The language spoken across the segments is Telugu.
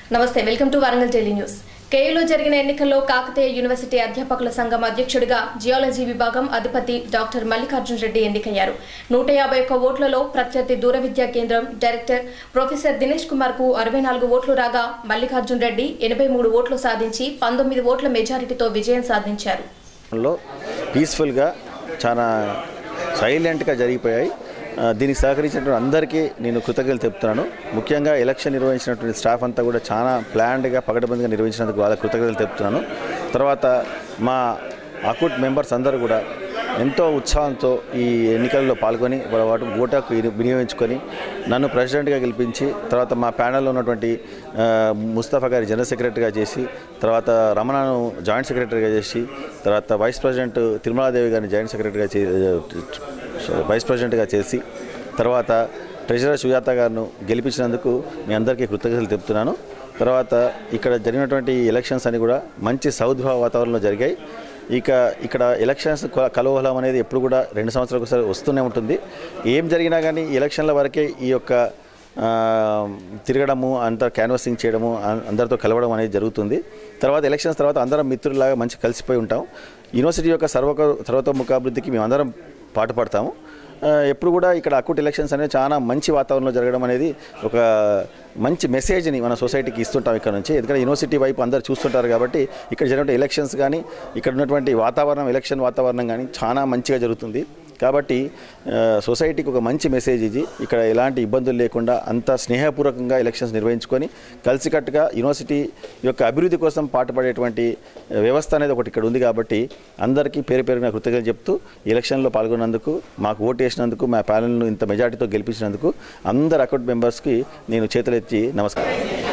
నమస్తే welcome to Warangal daily news కేయులో జరిగిన ఎన్నికల్లో కాకతీయ యూనివర్సిటీ అధ్యాపకుల సంఘం అధ్యక్షుడిగా జియాలజీ విభాగం అధిపతి డాక్టర్ మల్లికార్జున్ రెడ్డి ఎన్నికయ్యారు నూట యాభై ఒక్క ఓట్లలో ప్రత్యర్థి దూర విద్యా కేంద్రం డైరెక్టర్ ప్రొఫెసర్ దినేష్ కుమార్ కు అరవై నాలుగు ఓట్లు రాగా మల్లికార్జున్ రెడ్డి ఎనభై మూడు ఓట్లు సాధించి పంతొమ్మిది ఓట్ల మెజారిటీతో విజయం సాధించారు లో పీస్ఫుల్గా చాలా సైలెంట్గా జరిగిపోయాయి ఆ, దీనికి సహకరించినటువంటి అందరికీ నేను కృతజ్ఞతలు చెప్తున్నాను ముఖ్యంగా ఎలక్షన్ నిర్వహించినటువంటి స్టాఫ్ అంతా కూడా చాలా ప్లాన్డ్గా పగడబందిగా నిర్వహించినందుకు వాళ్ళ కృతజ్ఞతలు చెప్తున్నాను తర్వాత మా అకూట్ మెంబర్స్ అందరూ కూడా ఎంతో ఉత్సాహంతో ఈ ఎన్నికల్లో పాల్గొని వాళ్ళ వాటి ఓటాకు విని- వినియోగించుకొని నన్ను ప్రెసిడెంట్గా గెలిపించి తర్వాత మా ప్యానెల్లో ఉన్నటువంటి ఆ, ముస్తఫా గారి జనరల్ సెక్రటరీగా చేసి తర్వాత రమణను జాయింట్ సెక్రటరీగా చేసి తర్వాత వైస్ ప్రెసిడెంట్ తిరుమలాదేవి గారిని జాయింట్ సెక్రటరీగా చే వైస్ ప్రెసిడెంట్గా చేసి తర్వాత ట్రెజరర్ సుజాత గారిను గెలిపించినందుకు మీ అందరికీ కృతజ్ఞతలు చెప్తున్నాను తర్వాత ఇక్కడ జరిగినటువంటి ఎలక్షన్స్ అన్ని కూడా మంచి సౌద్భావ వాతావరణంలో జరిగాయి ఇక ఇక్కడ ఎలక్షన్స్ క- కలవలం అనేది ఎప్పుడు కూడా రెండు సంవత్సరాలకు ఒకసారి వస్తూనే ఉంటుంది ఏం జరిగినా కానీ ఈ ఎలక్షన్ల వరకే ఈ యొక్క ఆ, తిరగడము అంతా క్యాన్వాసింగ్ చేయడము అం- అందరితో కలవడం అనేది జరుగుతుంది తర్వాత ఎలక్షన్స్ తర్వాత అందరం మిత్రులాగా మంచి కలిసిపోయి ఉంటాం యూనివర్సిటీ యొక్క సర్వక సర్వతోముఖాభివృద్ధికి మేము అందరం పాటుపడతాము ఆ, ఎప్పుడు కూడా ఇక్కడ అకూట్ ఎలక్షన్స్ అనేది చాలా మంచి వాతావరణంలో జరగడం అనేది ఒక మంచి మెసేజ్ని మన సొసైటీకి ఇస్తుంటాం ఇక్కడ నుంచి ఎందుకంటే యూనివర్సిటీ వైపు అందరు చూస్తుంటారు కాబట్టి ఇక్కడ జరిగిన ఎలక్షన్స్ కానీ ఇక్కడ ఉన్నటువంటి వాతావరణం ఎలక్షన్ వాతావరణం కానీ చాలా మంచిగా జరుగుతుంది కాబట్టి ఆ, సొసైటీకి ఒక మంచి మెసేజ్ ఇది ఇక్కడ ఎలాంటి ఇబ్బందులు లేకుండా అంత స్నేహపూర్వకంగా ఎలక్షన్స్ నిర్వహించుకొని కలిసికట్టుగా యూనివర్సిటీ యొక్క అభివృద్ధి కోసం పాటుపడేటువంటి వ్యవస్థ అనేది ఒకటి ఇక్కడ ఉంది కాబట్టి అందరికీ పేరు పేరున కృతజ్ఞతలు చెప్తూ ఈ ఎలక్షన్లో పాల్గొన్నందుకు మాకు ఓటు వేసినందుకు మా ప్యానల్ను ఇంత మెజార్టీతో గెలిపించినందుకు అందరు అకౌంట్ మెంబర్స్కి నేను చేతులెత్తి నమస్కారం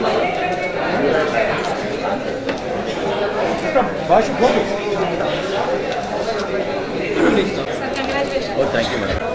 థ్యాంక్ యూ మేడం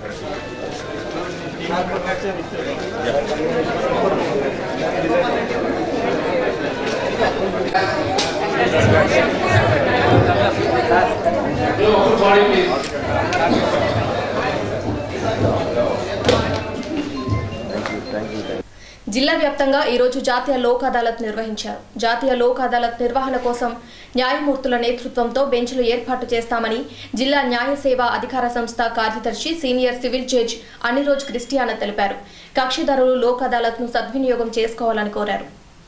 జిల్లా వ్యాప్తంగా ఈ రోజు జాతీయ లోక్ అదాలత్ నిర్వహించారు జాతీయ లోక్ అదాలత్ నిర్వహణ కోసం న్యాయమూర్తుల నేతృత్వంతో బెంచ్లు ఏర్పాటు చేస్తామని జిల్లా న్యాయ సేవా అధికార సంస్థ కార్యదర్శి senior civil judge Aniroj Christiana తెలిపారు కక్షిదారులు లోక్ అదాలత్ ను సద్వినియోగం చేసుకోవాలని కోరారు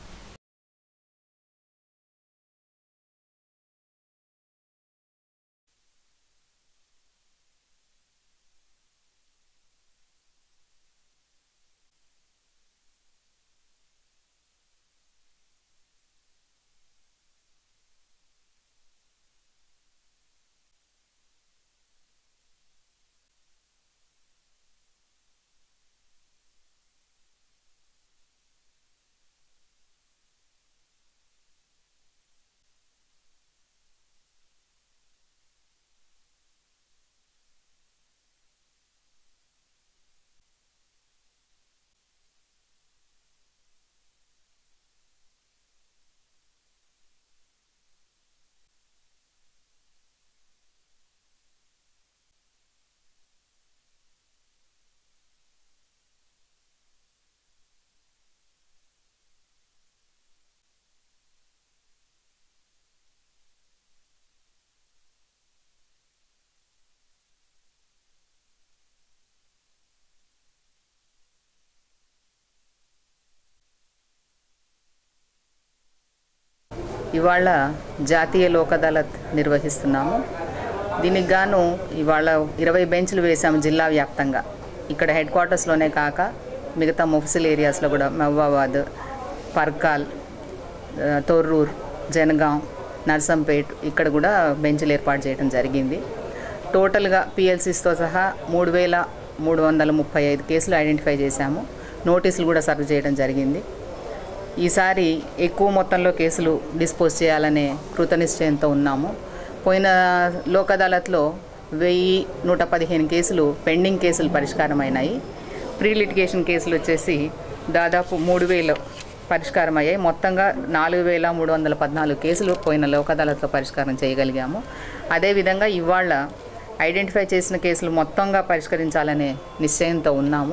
ఇవాళ జాతీయ లోక్ అదాలత్ నిర్వహిస్తున్నాము దీనికి గాను ఇవాళ ఇరవై బెంచ్లు వేసాము జిల్లా వ్యాప్తంగా ఇక్కడ హెడ్ క్వార్టర్స్లోనే కాక మిగతా ముఫసిల్ ఏరియాస్లో కూడా మహబాబాద్ పర్కాల్ ఆ, తొర్రూర్ జనగాం నర్సంపేట్ ఇక్కడ కూడా బెంచ్లు ఏర్పాటు చేయడం జరిగింది టోటల్గా పిఎల్సీస్తో సహా మూడు వేల మూడు వందల ముప్పై ఐదు కేసులు ఐడెంటిఫై చేశాము నోటీసులు కూడా సర్వ్ చేయడం జరిగింది ఈసారి ఎక్కువ మొత్తంలో కేసులు డిస్పోజ్ చేయాలనే కృతనిశ్చయంతో ఉన్నాము పోయిన లోక్ అదాలత్లో వెయ్యి నూట పదిహేను కేసులు పెండింగ్ కేసులు పరిష్కారమైనాయి ప్రీ లిటిగేషన్ కేసులు వచ్చేసి దాదాపు మూడు వేలు పరిష్కారం అయ్యాయి మొత్తంగా నాలుగు వేల మూడు వందల పద్నాలుగు కేసులు పోయిన లోక్ అదాలత్లో పరిష్కారం చేయగలిగాము అదేవిధంగా ఇవాళ ఐడెంటిఫై చేసిన కేసులు మొత్తంగా పరిష్కరించాలనే నిశ్చయంతో ఉన్నాము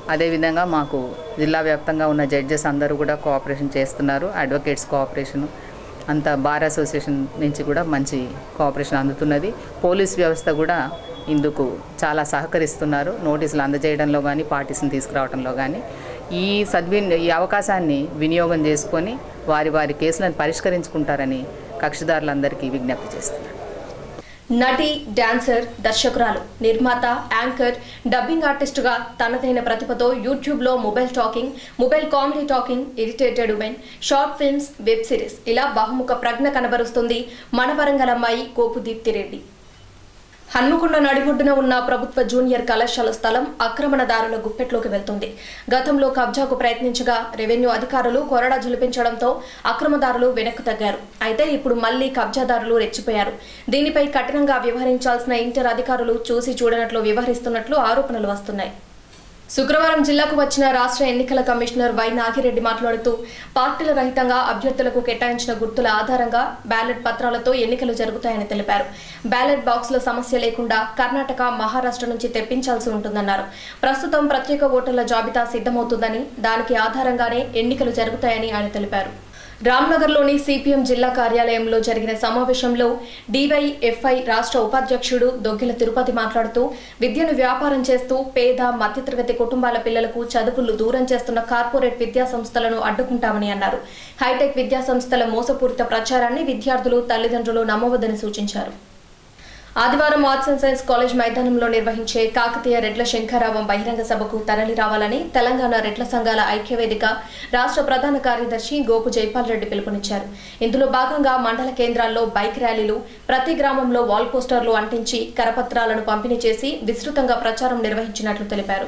అదేవిధంగా మాకు జిల్లా వ్యాప్తంగా ఉన్న జడ్జెస్ అందరూ కూడా కోఆపరేషన్ చేస్తున్నారు అడ్వకేట్స్ కోఆపరేషన్ అంత బార్ అసోసియేషన్ నుంచి కూడా మంచి కోఆపరేషన్ అందుతున్నది పోలీస్ వ్యవస్థ కూడా ఇందుకు చాలా సహకరిస్తున్నారు నోటీసులు అందజేయడంలో కానీ పార్టీస్ని తీసుకురావడంలో కానీ ఈ సద్వి ఈ అవకాశాన్ని వినియోగం చేసుకొని వారి వారి కేసులను పరిష్కరించుకుంటారని కక్షిదారులందరికీ విజ్ఞప్తి చేస్తున్నారు నటి డాన్సర్ దర్శకురాలు నిర్మాత యాంకర్ డబ్బింగ్ ఆర్టిస్టుగా తనదైన ప్రతిభతో యూట్యూబ్లో mobile talking mobile comedy talking irritated women short films web series ఇలా బహుముఖ ప్రజ్ఞ కనబరుస్తుంది మన వరంగల్ అమ్మాయి కోపు దీప్తిరెడ్డి హన్మకొండ నడిబొడ్డున ఉన్న ప్రభుత్వ జూనియర్ కళాశాల స్థలం ఆక్రమణదారుల గుప్పెట్లోకి వెళ్తుంది గతంలో కబ్జాకు ప్రయత్నించగా రెవెన్యూ అధికారులు కొరడా జులిపించడంతో అక్రమదారులు వెనక్కు తగ్గారు అయితే ఇప్పుడు మళ్లీ కబ్జాదారులు రెచ్చిపోయారు దీనిపై కఠినంగా వ్యవహరించాల్సిన ఇంటర్ అధికారులు చూసి చూడనట్లు వ్యవహరిస్తున్నట్లు ఆరోపణలు వస్తున్నాయి శుక్రవారం జిల్లాకు వచ్చిన రాష్ట్ర ఎన్నికల కమిషనర్ వై నాగిరెడ్డి మాట్లాడుతూ పార్టీల రహితంగా అభ్యర్థులకు కేటాయించిన గుర్తుల ఆధారంగా బ్యాలెట్ పత్రాలతో ఎన్నికలు జరుగుతాయని తెలిపారు బ్యాలెట్ బాక్సుల సమస్య లేకుండా కర్ణాటక మహారాష్ట్ర నుంచి తెప్పించాల్సి ఉంటుందన్నారు ప్రస్తుతం ప్రత్యేక ఓటర్ల జాబితా సిద్ధమవుతుందని దానికి ఆధారంగానే ఎన్నికలు జరుగుతాయని ఆయన తెలిపారు రామ్నగర్లోని సిపిఎం జిల్లా కార్యాలయంలో జరిగిన సమావేశంలో డివైఎఫ్ఐ రాష్ట్ర ఉపాధ్యక్షుడు దొగ్గిల తిరుపతి మాట్లాడుతూ విద్యను వ్యాపారం చేస్తూ పేద మధ్యతరగతి కుటుంబాల పిల్లలకు చదువులు దూరం చేస్తున్న కార్పొరేట్ విద్యా సంస్థలను అడ్డుకుంటామని అన్నారు హైటెక్ విద్యా సంస్థల మోసపూరిత ప్రచారాన్ని విద్యార్థులు తల్లిదండ్రులు నమ్మవద్దని సూచించారు ఆదివారం ఆర్ట్స్ అండ్ సైన్స్ కాలేజ్ మైదానంలో నిర్వహించే కాకతీయ రెడ్ల శంఖారావం బహిరంగ సభకు తరలి రావాలని తెలంగాణ రెడ్ల సంఘాల ఐక్యవేదిక రాష్ట్ర ప్రధాన కార్యదర్శి గోపు జైపాల్ రెడ్డి పిలుపునిచ్చారు ఇందులో భాగంగా మండల కేంద్రాల్లో బైక్ ర్యాలీలు ప్రతి గ్రామంలో వాల్ పోస్టర్లు అంటించి కరపత్రాలను పంపిణీ చేసి విస్తృతంగా ప్రచారం నిర్వహించినట్లు తెలిపారు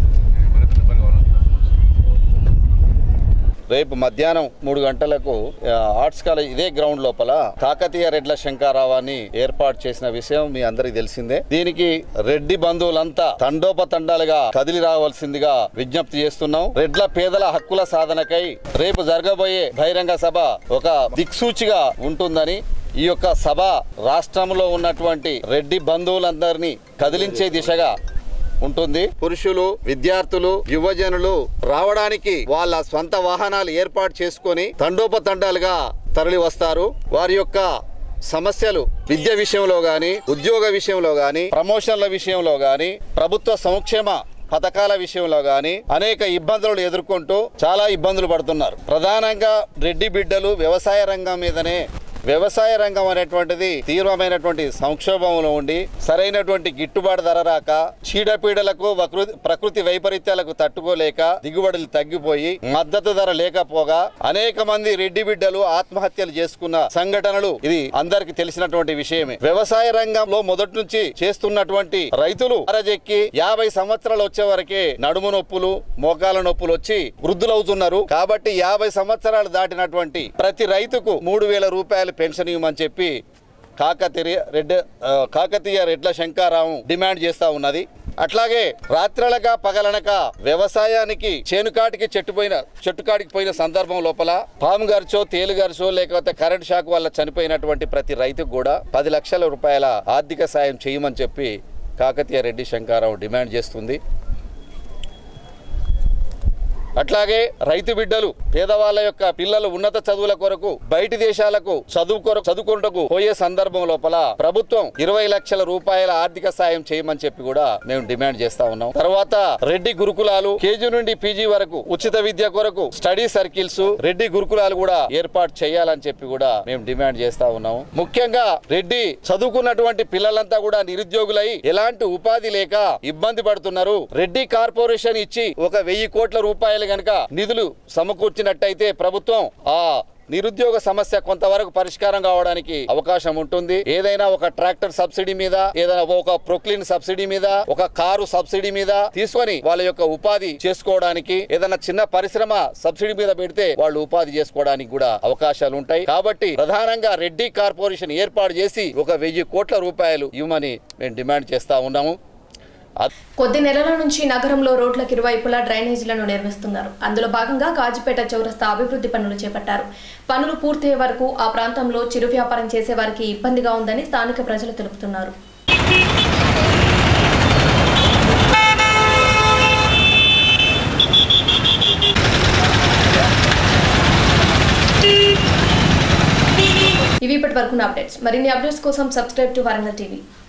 రేపు మధ్యాహ్నం మూడు గంటలకు ఆ, ఆర్ట్స్ కాలేజ్ ఇదే గ్రౌండ్ లోపల కాకతీయ రెడ్ల శంకారావాన్ని ఏర్పాటు చేసిన విషయం మీ అందరికి తెలిసిందే దీనికి రెడ్డి బంధువులంతా తండోపతండాలుగా కదిలి రావాల్సిందిగా విజ్ఞప్తి చేస్తున్నాం రెడ్ల పేదల హక్కుల సాధనకై రేపు జరగబోయే బహిరంగ సభ ఒక దిక్సూచిగా ఉంటుందని ఈ యొక్క సభ రాష్ట్రంలో ఉన్నటువంటి రెడ్డి బంధువులందరినీ కదిలించే దిశగా ఉంటుంది పురుషులు విద్యార్థులు యువజనులు రావడానికి వాళ్ళ స్వంత వాహనాలు ఏర్పాటు చేసుకొని తండోపతండాలుగా తరలి వస్తారు వారి యొక్క సమస్యలు విద్య విషయంలో గాని ఉద్యోగ విషయంలో గాని ప్రమోషన్ల విషయంలో గాని ప్రభుత్వ సంక్షేమ పథకాల విషయంలో గాని అనేక ఇబ్బందులు ఎదుర్కొంటూ చాలా ఇబ్బందులు పడుతున్నారు ప్రధానంగా రెడ్డి బిడ్డలు వ్యవసాయ రంగం మీదనే వ్యవసాయ రంగం అనేటువంటిది తీవ్రమైనటువంటి సంక్షోభంలో ఉండి సరైనటువంటి గిట్టుబాటు ధర రాక చీడపీడలకు వకృ- ప్రకృతి వైపరీత్యాలకు తట్టుకోలేక దిగుబడులు తగ్గిపోయి మద్దతు ధర లేకపోగా అనేక మంది రెడ్డి బిడ్డలు ఆత్మహత్యలు చేసుకున్న సంఘటనలు ఇది అందరికి తెలిసినటువంటి విషయమే వ్యవసాయ రంగంలో మొదటి నుంచి చేస్తున్నటువంటి రైతులు అరజెక్కి యాభై సంవత్సరాలు వచ్చే వరకే నడుము నొప్పులు మోకాల నొప్పులు వచ్చి వృద్ధులవుతున్నారు కాబట్టి యాభై సంవత్సరాలు దాటినటువంటి ప్రతి రైతుకు మూడు వేల రూపాయలు పెన్షన్ ఇవ్వమని చెప్పి కాకతీయ రెడ్డ ఆ, కాకతీయ రెడ్ల శంకారావం డిమాండ్ చేస్తా ఉన్నది అట్లాగే రాత్రలగా పగలనక వ్యవసాయానికి చేనుకాటికి చెట్టుపోయిన చెట్టుకాటికి పోయిన సందర్భం లోపల పాము గర్చో తేలు గర్చో లేకపోతే కరెంట్ షాక్ వల్ల చనిపోయినటువంటి ప్రతి రైతుకు కూడా పది లక్షల రూపాయల ఆర్థిక సాయం చేయమని చెప్పి కాకతీయ రెడ్డి శంకారావు డిమాండ్ చేస్తుంది అట్లాగే రైతు బిడ్డలు పేదవాళ్ళ యొక్క పిల్లలు ఉన్నత చదువుల కొరకు బయటి దేశాలకు చదువు కొరకు చదువుకుంటకు పోయే సందర్భం లోపల ప్రభుత్వం ఇరవై లక్షల రూపాయల ఆర్థిక సాయం చేయమని చెప్పి కూడా మేము డిమాండ్ చేస్తా ఉన్నాం తర్వాత రెడ్డి గురుకులాలు కేజీ నుండి పీజీ వరకు ఉచిత విద్య కొరకు స్టడీ సర్కిల్స్ రెడ్డి గురుకులాలు కూడా ఏర్పాటు చేయాలని చెప్పి కూడా మేము డిమాండ్ చేస్తా ఉన్నాం ముఖ్యంగా రెడ్డి చదువుకున్నటువంటి పిల్లలంతా కూడా నిరుద్యోగులై ఎలాంటి ఉపాధి లేక ఇబ్బంది పడుతున్నారు రెడ్డి కార్పొరేషన్ ఇచ్చి ఒక వెయ్యి కోట్ల రూపాయలు గనక నిధులు సమకూర్చినట్టయితే ప్రభుత్వం ఆ నిరుద్యోగ సమస్య కొంతవరకు పరిష్కారం కావడానికి అవకాశం ఉంటుంది ఏదైనా ఒక ట్రాక్టర్ సబ్సిడీ మీద ఏదైనా ఒక ప్రొక్లిన్ సబ్సిడీ మీద ఒక కారు సబ్సిడీ మీద తీసుకొని వాళ్ళ యొక్క ఉపాధి చేసుకోవడానికి ఏదైనా చిన్న పరిశ్రమ సబ్సిడీ మీద పెడితే వాళ్ళు ఉపాధి చేసుకోవడానికి కూడా అవకాశాలు ఉంటాయి కాబట్టి ప్రధానంగా రెడ్డి కార్పొరేషన్ ఏర్పాటు చేసి ఒక వెయ్యి కోట్ల రూపాయలు ఇవ్వమని మేము డిమాండ్ చేస్తా ఉన్నాము అద్- కొద్ది నెలల నుంచి నగరంలో రోడ్లకు ఇరువైపులా డ్రైనేజీలను నిర్మిస్తున్నారు అందులో భాగంగా కాజిపేట చౌరస్తా అభివృద్ధి పనులు చేపట్టారు పనులు పూర్తయ్యే వరకు ఆ ప్రాంతంలో చిరు వ్యాపారం చేసే వారికి ఇబ్బందిగా ఉందని స్థానిక ప్రజలు తెలుపుతున్నారు ఇవి ఇప్పటి వరకు అప్డేట్స్ మరిన్ని అప్డేట్స్ కోసం సబ్స్క్రైబ్ టు వరంగల్ టీవీ